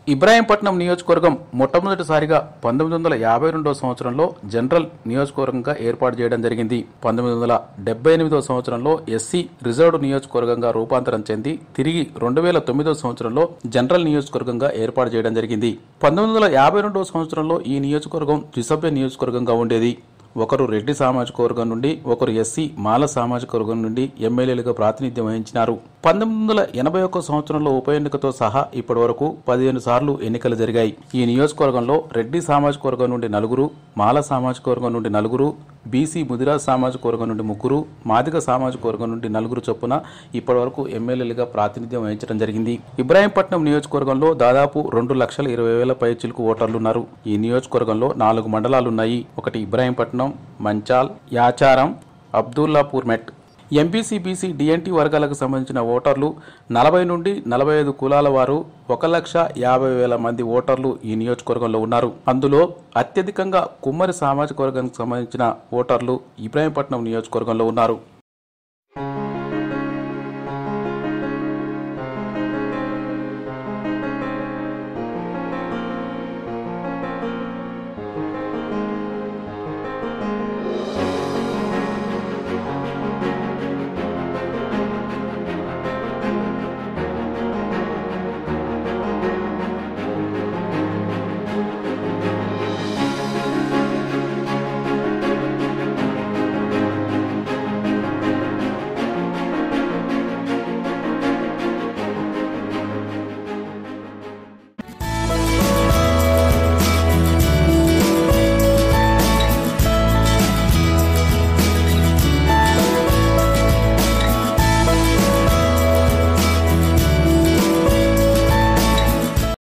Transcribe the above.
ఇబ్రాహీంపట్నం నియోజకవర్గం మొట్టమొదటిసారిగా పంతొమ్మిది వందల యాభై రెండో సంవత్సరంలో జనరల్ నియోజకవర్గంగా ఏర్పాటు చేయడం జరిగింది పంతొమ్మిది వందల డెబ్బై ఎనిమిదో సంవత్సరంలో ఎస్సీ రిజర్వ్డ్ నియోజకవర్గంగా రూపాంతరం చెంది తిరిగి రెండు వేల తొమ్మిదో సంవత్సరంలో జనరల్ నియోజకవర్గంగా ఏర్పాటు చేయడం జరిగింది పంతొమ్మిది వందల యాభై రెండో సంవత్సరంలో ఈ నియోజకవర్గం ద్విసభ్య నియోజకవర్గంగా ఉండేది ఒకరు రెడ్డి సామాజిక వర్గం నుండి ఒకరు ఎస్సీ మాల సామాజిక వర్గం నుండి ఎమ్మెల్యేలుగా ప్రాతినిధ్యం వహించినారు పంతొమ్మిది వందల ఎనభై ఒక్క సంవత్సరంలో ఉప ఎన్నికతో సహా ఇప్పటి వరకు పదిహేను సార్లు ఎన్నికలు జరిగాయి ఈ నియోజకవర్గంలో రెడ్డి సామాజిక వర్గం నుండి నలుగురు మాల సామాజిక వర్గం నుండి నలుగురు బీసీ ముదిరాజ్ సామాజిక వర్గం నుండి ముగ్గురు మాదిగ సామాజిక వర్గం నుండి నలుగురు చొప్పున ఇప్పటి వరకు ఎమ్మెల్యేలుగా ప్రాతినిధ్యం వహించడం జరిగింది ఇబ్రాహీంపట్నం నియోజకవర్గంలో దాదాపు రెండు లక్షల ఇరవై వేల పై చిలుకు ఓటర్లు ఉన్నారు ఈ నియోజకవర్గంలో నాలుగు మండలాలున్నాయి ఒకటి Ibrahimpatnam Manchal Yacharam Abdullapurmet MPC BC DNT వర్గాలకు సంబంధించిన ఓటర్లు నలభై నుండి నలభై ఐదు కులాల వారు ఒక లక్ష యాభై వేల మంది ఓటర్లు ఈ నియోజకవర్గంలో ఉన్నారు అందులో అత్యధికంగా కుమ్మరి సామాజిక వర్గానికి సంబంధించిన ఓటర్లు ఇబ్రాహీంపట్నం నియోజకవర్గంలో ఉన్నారు